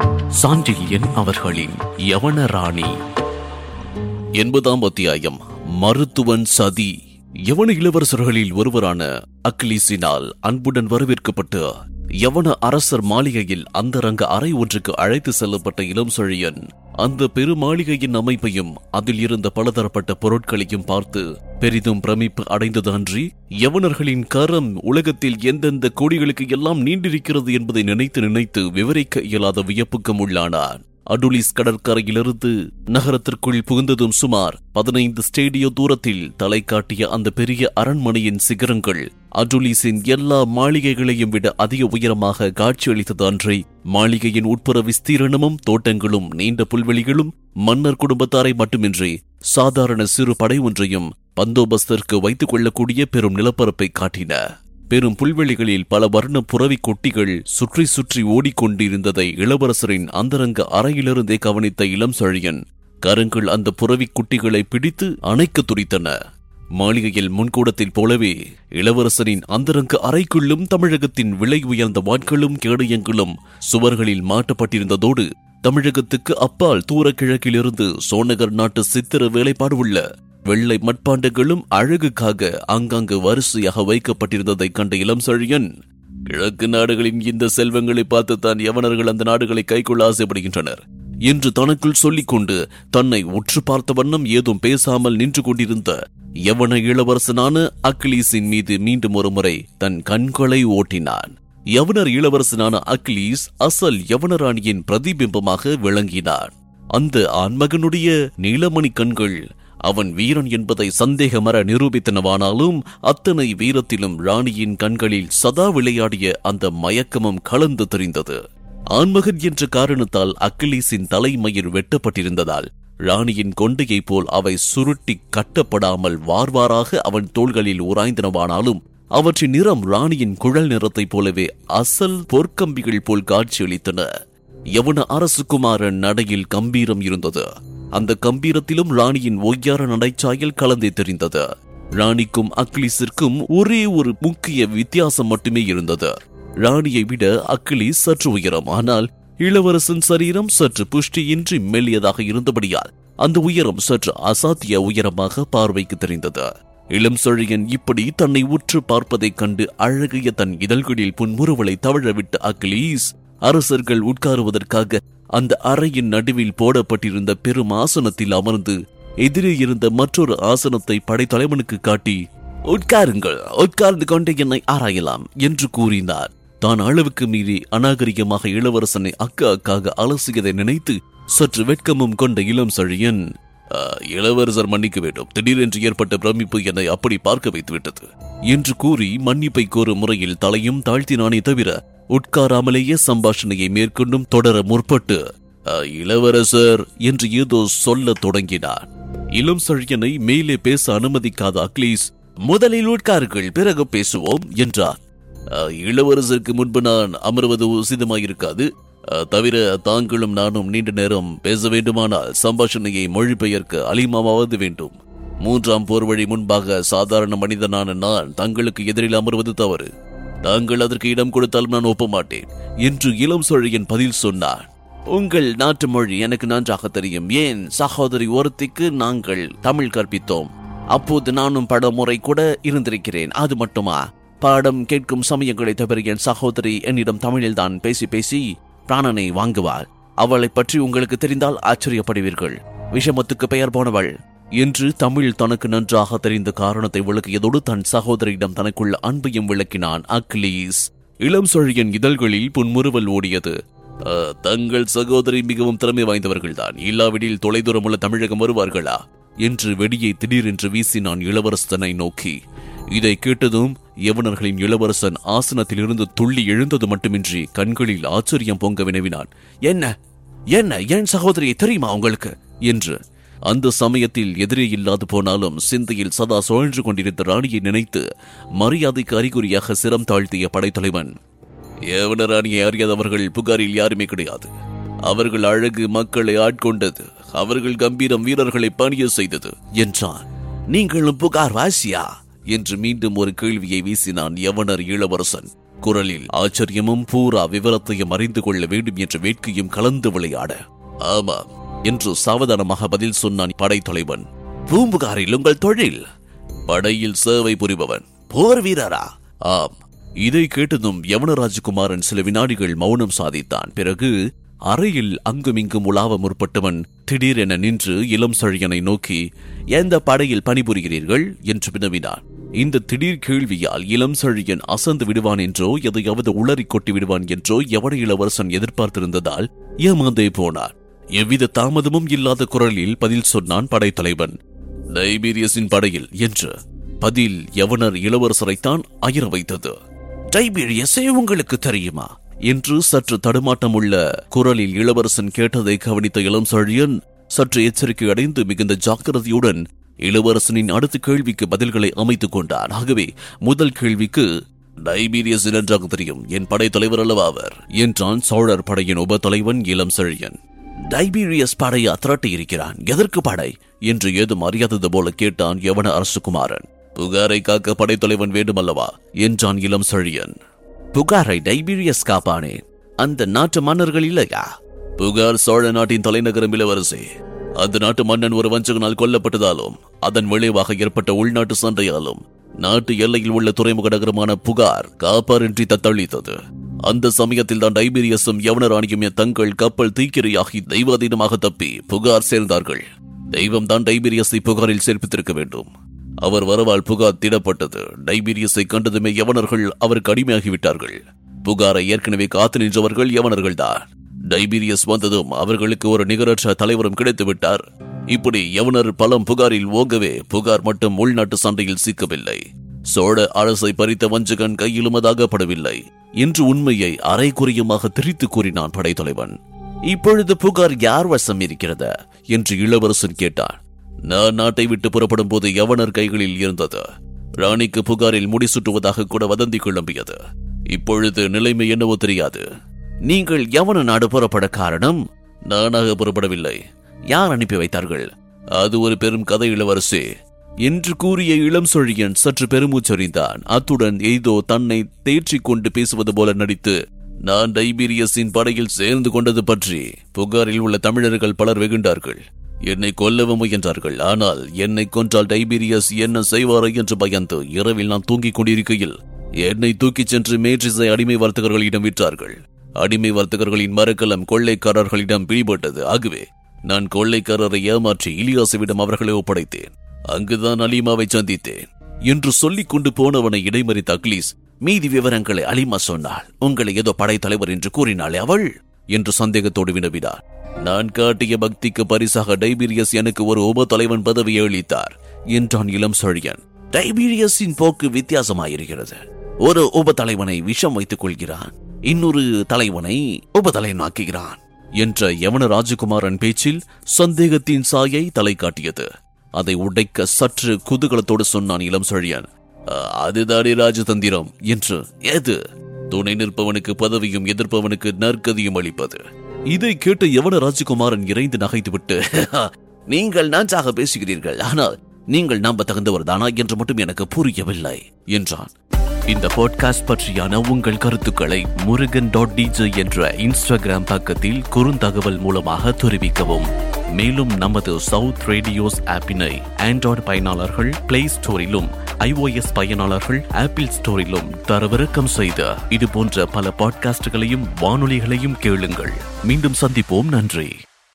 சாண்டில்யன் அவர்களின் யவன ராணி எண்பதாம் அத்தியாயம் மருத்துவன் சதி யவன இளவரசர்களில் ஒருவரான அக்லீசினால் அன்புடன் வரவேற்கப்பட்டு யவன அரசர் மாளிகையில் அந்தரங்க அறை ஒன்றுக்கு அழைத்து செல்லப்பட்ட இளம் செழியன் அந்த பெரு மாளிகையின் அமைப்பையும் அதில் இருந்த பலதரப்பட்ட பொருட்களையும் பார்த்து பெரிதும் பிரமிப்பு அடைந்தது அன்றி யவனர்களின் கரம் உலகத்தில் எந்தெந்த கோடிகளுக்கு எல்லாம் நீண்டிருக்கிறது என்பதை நினைத்து நினைத்து விவரிக்க இயலாத வியப்புக்கும் உள்ளானான் அடுலிஸ் கடற்கரையிலிருந்து நகரத்திற்குள் புகுந்ததும் சுமார் பதினைந்து ஸ்டேடியோ தூரத்தில் தலை காட்டிய அந்த பெரிய அரண்மனையின் சிகரங்கள் அடுலிஸின் எல்லா மாளிகைகளையும் விட அதிக உயரமாக காட்சியளித்தது அன்றே மாளிகையின் உட்புற விஸ்தீரணமும் தோட்டங்களும் நீண்ட புல்வெளிகளும் மன்னர் குடும்பத்தாரை மட்டுமின்றி சாதாரண சிறு படை ஒன்றையும் பந்தோபஸ்திற்கு வைத்துக் கொள்ளக்கூடிய பெரும் நிலப்பரப்பை காட்டின பெரும் புல்வெளிகளில் பல வர்ண புறவி கொட்டிகள் சுற்றி சுற்றி ஓடிக்கொண்டிருந்ததை இளவரசரின் அந்தரங்க அறையிலிருந்தே கவனித்த இளம் செழியன் கருங்கள் அந்த புறவி குட்டிகளை பிடித்து அணைக்க துடித்தன மாளிகையில் முன்கூடத்தில் போலவே இளவரசரின் அந்தரங்க அறைக்குள்ளும் தமிழகத்தின் விலை உயர்ந்த வாட்களும் கேடயங்களும் சுவர்களில் மாட்டப்பட்டிருந்ததோடு தமிழகத்துக்கு அப்பால் தூர கிழக்கிலிருந்து சோனகர் நாட்டு சித்திர வேலைப்பாடு உள்ள வெள்ளை மட்பாண்டங்களும் அழகுக்காக அங்கங்கு வரிசையாக வைக்கப்பட்டிருந்ததைக் கண்ட இளம் செழியன் கிழக்கு நாடுகளின் இந்த செல்வங்களை பார்த்துத்தான் யவனர்கள் அந்த நாடுகளை கைக்கொள்ள ஆசைப்படுகின்றனர் என்று தனக்குள் சொல்லிக்கொண்டு தன்னை உற்று பார்த்த வண்ணம் ஏதும் பேசாமல் நின்று கொண்டிருந்த யவன இளவரசனான அக்லீஸின் மீது மீண்டும் ஒரு முறை தன் கண்களை ஓட்டினான் யவனர் இளவரசனான அக்லீஸ் அசல் யவனராணியின் பிரதிபிம்பமாக விளங்கினான் அந்த ஆண்மகனுடைய நீலமணி கண்கள் அவன் வீரன் என்பதை சந்தேகமர நிரூபித்தனவானாலும் அத்தனை வீரத்திலும் ராணியின் கண்களில் சதா விளையாடிய அந்த மயக்கமும் கலந்து தெரிந்தது ஆண்மகன் என்ற காரணத்தால் அக்கிலீஸின் தலைமயிர் வெட்டப்பட்டிருந்ததால் ராணியின் கொண்டையைப் போல் அவை சுருட்டி கட்டப்படாமல் வார்வாராக அவன் தோள்களில் உராய்ந்தனவானாலும் அவற்றின் நிறம் ராணியின் குழல் நிறத்தைப் போலவே அசல் பொற்கம்பிகள் போல் காட்சியளித்தன யவன அரசுகுமாரன் நடையில் கம்பீரம் இருந்தது அந்த கம்பீரத்திலும் ராணியின் ஒய்யார நடைச்சாயல் கலந்தே தெரிந்தது ராணிக்கும் அக்லிஸிற்கும் ஒரே ஒரு முக்கிய வித்தியாசம் மட்டுமே இருந்தது ராணியை விட அக்கிலிஸ் சற்று உயரம் ஆனால் இளவரசன் சரீரம் சற்று புஷ்டியின்றி மெல்லியதாக இருந்தபடியால் அந்த உயரம் சற்று அசாத்திய உயரமாக பார்வைக்கு தெரிந்தது இளம் செழியன் இப்படி தன்னை உற்று பார்ப்பதைக் கண்டு அழகிய தன் இதழ்களில் புன்முறுவலை தவழவிட்ட அகிலீஸ் அரசர்கள் உட்காருவதற்காக அந்த அறையின் நடுவில் போடப்பட்டிருந்த பெரும் ஆசனத்தில் அமர்ந்து எதிரே இருந்த மற்றொரு ஆசனத்தை படைத்தலைவனுக்கு காட்டி உட்காருங்கள் உட்கார்ந்து கொண்டு என்னை ஆராயலாம் என்று கூறினார் தான் அளவுக்கு மீறி அநாகரிகமாக இளவரசனை அக்கா அக்காக அலசியதை நினைத்து சற்று வெட்கமும் கொண்ட இளம் செழியன் "ஆ, இளவரசர் மன்னிக்க வேண்டும் திடீரென்று ஏற்பட்ட பிரமிப்பு என்னை அப்படி பார்க்க வைத்து விட்டது என்று கூறி மன்னிப்பை கோரும் முறையில் தலையும் தாழ்த்தினானே தவிர உட்காராமலேயே சம்பாஷணையை மேற்கொண்டும் தொடர முற்பட்டு "ஆ, இளவரசர் என்று ஏதோ சொல்லத் தொடங்கினார் இளம் செழியனை மேலே பேச அனுமதிக்காத அக்லீஸ் முதலில் உட்காருங்கள் பிறகு பேசுவோம் என்றார் "அஹ், இளவரசருக்கு முன்பு நான் அமர்வது உசிதமாயிருக்காது அஹ், தவிர தாங்களும் நானும் நீண்ட நேரம் பேச வேண்டுமானால் சம்பாஷணையை மொழிபெயர்க்க அலிமாவது வேண்டும் மூன்றாம் போர் வழி முன்பாக சாதாரண மனிதனான நான் தங்களுக்கு எதிரில் அமர்வது தவறு தாங்கள் அதற்கு இடம் கொடுத்தால் நான் ஒப்ப மாட்டேன் என்று இளம் சோழையன் பதில் சொன்னார் உங்கள் நாட்டு மொழி எனக்கு நன்றாக தெரியும் ஏன் சகோதரி ஒருத்திக்கு நாங்கள் தமிழ் கற்பித்தோம் அப்போது நானும் படமுறை கூட இருந்திருக்கிறேன் அது மட்டுமா பாடம் கேட்கும் சமயங்களை தவிர என் சகோதரி என்னிடம் தமிழில்தான் பேசி பேசி பிராணனை வாங்குவாள் அவளை பற்றி உங்களுக்கு தெரிந்தால் ஆச்சரியப்படுவீர்கள் விஷமத்துக்கு பெயர் போனவள் என்று தமிழ் தனக்கு நன்றாக தெரிந்த காரணத்தை விளக்கியதோடு தன் சகோதரியிடம் தனக்குள்ள அன்பையும் விளக்கினான் அக்லீஸ் இளம் சொழியன் இதழ்களில் புன்முறுவல் ஓடியது "அ, தங்கள் சகோதரி மிகவும் திறமை வாய்ந்தவர்கள்தான் இல்லாவிடில் தொலைதூரம் உள்ள தமிழகம் வருவார்களா என்று வெடியை திடீரென்று வீசினான் இளவரசனை நோக்கி இதை கேட்டதும் யவனர்களின் இளவரசன் ஆசனத்திலிருந்து துள்ளி எழுந்தது மட்டுமின்றி கண்களில் ஆச்சரியம் பொங்க வினவினான் என்ன என்ன என் சகோதரியை தெரியுமா உங்களுக்கு என்று அந்த சமயத்தில் எதிரே இல்லாது போனாலும் சிந்தையில் சதா சுழன்று கொண்டிருந்த ராணியை நினைத்து மரியாதைக்கு அறிகுறியாக சிரம் தாழ்த்திய படைத்தலைவன் யவன ராணியை அறியாதவர்கள் புகாரில் யாருமே கிடையாது அவர்கள் அழகு மக்களை ஆட்கொண்டது அவர்கள் கம்பீரம் வீரர்களை பணிய செய்தது என்றான் நீங்களும் புகார் வாசியா என்று மீண்டும் ஒரு கேள்வியை வீசினான் யவனர் இளவரசன் குரலில் ஆச்சரியமும் பூரா விவரத்தையும் அறிந்து கொள்ள வேண்டும் என்ற வேட்கையும் கலந்து விளையாட ஆமாம் என்று சாவதானமாக பதில் சொன்னான் படைத்தலைவன் பூம்புகாரில் உங்கள் தொழில் படையில் சேவை புரிபவன் போர் வீரரா ஆம் இதை கேட்டதும் யவனராஜகுமாரன் சில வினாடிகள் மௌனம் சாதித்தான் பிறகு அறையில் அங்குமிங்கும் உலாவ முற்பட்டவன் திடீரென நின்று இளம் சழியனை நோக்கி எந்த படையில் பணிபுரிகிறீர்கள் என்று வினவினான் இந்த திடீர் கேள்வியால் இளம் சழியன் அசந்து விடுவான் என்றோ எதையாவது உளறி கொட்டி விடுவான் என்றோ யவன இளவரசன் எதிர்பார்த்திருந்ததால் ஏமாந்தே போனார் எவ்வித தாமதமும் இல்லாத குரலில் பதில் சொன்னான் படைத்தலைவன் டைபீரியஸின் படையில் என்று பதில் யவனர் இளவரசரைத்தான் அயர வைத்தது டைபீரியஸே உங்களுக்கு தெரியுமா என்று சற்று தடுமாட்டமுள்ள குரலில் இளவரசன் கேட்டதை கவனித்த இளம் சழியன் சற்று எச்சரிக்கை அடைந்து மிகுந்த ஜாக்கிரதையுடன் இளவரசனின் அடுத்த கேள்விக்கு பதில்களை அமைத்துக் கொண்டான் ஆகவே முதல் கேள்விக்கு டைபீரியஸ் நன்றாக தெரியும் என் படைத்தலைவர் அல்லவா அவர் என்றான் சோழர் படையின் உப தலைவன் இளம் செழியன் டைபீரியஸ் படையா திரட்டி இருக்கிறான் எதற்கு படை என்று ஏதும் அறியாதது போல கேட்டான் யவன அரசுகுமாரன் புகாரை காக்க படைத்தலைவன் வேண்டுமல்லவா என்றான் இளம் செழியன் புகாரை டைபீரியஸ் காப்பானே அந்த நாட்டு மன்னர்கள் இல்லையா புகார் சோழ நாட்டின் தலைநகரம் இளவரசே அந்த நாட்டு மன்னன் ஒரு வஞ்சகனால் கொல்லப்பட்டதாலும் அதன் விளைவாக ஏற்பட்ட உள்நாட்டு சண்டையாலும் நாட்டு எல்லையில் உள்ள துறைமுக நகரமான புகார் காப்பாரின்றி தத்தளித்தது அந்த சமயத்தில் தான் டைபீரியஸும் யவனராணியும் தங்கள் கப்பல் தீக்கிரையாகி தெய்வாதீனமாக தப்பி புகார் சேர்ந்தார்கள் தெய்வம் தான் டைபீரியஸை புகாரில் சேர்ப்பித்திருக்க வேண்டும் அவர் வரவால் புகார் திடப்பட்டது டைபீரியஸை கண்டதுமே யவனர்கள் அவருக்கு அடிமையாகிவிட்டார்கள் புகாரை ஏற்கனவே காத்து நின்றவர்கள் யவனர்கள்தான் டைபீரியஸ் வந்ததும் அவர்களுக்கு ஒரு நிகரற்ற தலைவரும் கிடைத்து விட்டார் இப்படி யவனர் பலம் புகாரில் ஓங்கவே புகார் மட்டும் உள்நாட்டு சண்டையில் சிக்கவில்லை சோழ அரசை பறித்த வஞ்சகன் கையிலும் அதாகப்படவில்லை என்று உண்மையை அரைக்குறையுமாக திரித்து கூறினான் படைத்தலைவன் இப்பொழுது புகார் யார் வசம் இருக்கிறது என்று இளவரசன் கேட்டான் நான் நாட்டை விட்டு புறப்படும் போது யவனர் கைகளில் இருந்தது ராணிக்கு புகாரில் முடிசூட்டுவதாக கூட வதந்தி கிளம்பியது இப்பொழுது நிலைமை என்னவோ தெரியாது நீங்கள் யவன நாடு புறப்பட காரணம் நானாக புறப்படவில்லை யார் அனுப்பி வைத்தார்கள் அது ஒரு பெரும் கதை இளவரசே என்று கூறிய இளம் சொழியன் சற்று பெருமூச்சறிந்தான் அத்துடன் ஏதோ தன்னை தேற்றிக் கொண்டு பேசுவது போல நடித்து நான் டைபீரியஸின் படையில் சேர்ந்து கொண்டது பற்றி புகாரில் உள்ள தமிழர்கள் பலர் வெகுண்டார்கள் என்னை கொல்லவும் முயன்றார்கள் ஆனால் என்னை கொன்றால் டைபீரியஸ் என்ன செய்வாரோ என்று பயந்து இரவில் நான் தூங்கிக் கொண்டிருக்கையில் என்னை தூக்கிச் சென்று மேற்றிசை அடிமை வர்த்தகர்களிடம் விற்றார்கள் அடிமை வர்த்தகர்களின் மரக்கலம் கொள்ளைக்காரர்களிடம் பிடிபட்டது ஆகவே நான் கொள்ளைக்காரரை ஏமாற்றி இலியாசுவிடம் அவர்களை ஒப்படைத்தேன் அங்குதான் அலிமாவை சந்தித்தேன் என்று சொல்லிக் கொண்டு போனவனை இடைமறித்த அக்லீஸ் மீதி விவரங்களை அலிமா சொன்னாள் உங்களை ஏதோ படைத்தலைவர் என்று கூறினாளே அவள் என்று சந்தேகத்தோடு வினவினார் நான் காட்டிய பக்திக்கு பரிசாக டைபீரியஸ் எனக்கு ஒரு உப தலைவன் பதவியை அளித்தார் என்றான் இளம் சொழியன் டைபீரியஸின் போக்கு வித்தியாசமாயிருக்கிறது ஒரு உப தலைவனை விஷம் வைத்துக் கொள்கிறான் இன்னொரு தலைவனை உப தலைவனாக்குகிறான் என்ற யவன ராஜகுமாரன் பேச்சில் சந்தேகத்தின் சாயை தலை காட்டியது அதை உடைக்க சற்று குதூகலத்தோடு சொன்னான் இளம் சொழியன் அதுதானே ராஜதந்திரம் என்று எது துணை நிற்பவனுக்கு பதவியும் எதிர்ப்பவனுக்கு நற்கதியும் அளிப்பது இதை கேட்ட யவன ராஜகுமாரன் இறைந்து நகைத்துவிட்டு நீங்கள் நன்றாக பேசுகிறீர்கள் ஆனால் நீங்கள் நம்ப தகுந்தவர் தானா என்று மட்டும் எனக்கு புரியவில்லை என்றான் இந்த பாட்காஸ்ட் பற்றியான உங்கள் கருத்துக்களை முருகன் டாட் டிஜே என்ற இன்ஸ்டாகிராம் பக்கத்தில் குறுந்தகவல் மூலமாக தெரிவிக்கவும் மேலும் நமது சவுத் ரேடியோஸ் ஆப்பினை ஆண்ட்ராய்டு பயனாளர்கள் பிளே ஸ்டோரிலும் ஐஓஎஸ் பயனாளர்கள் ஆப்பிள் ஸ்டோரிலும் தரவிறக்கம் செய்த இது போன்ற பல பாட்காஸ்டுகளையும் வானொலிகளையும் கேளுங்கள் மீண்டும் சந்திப்போம் நன்றி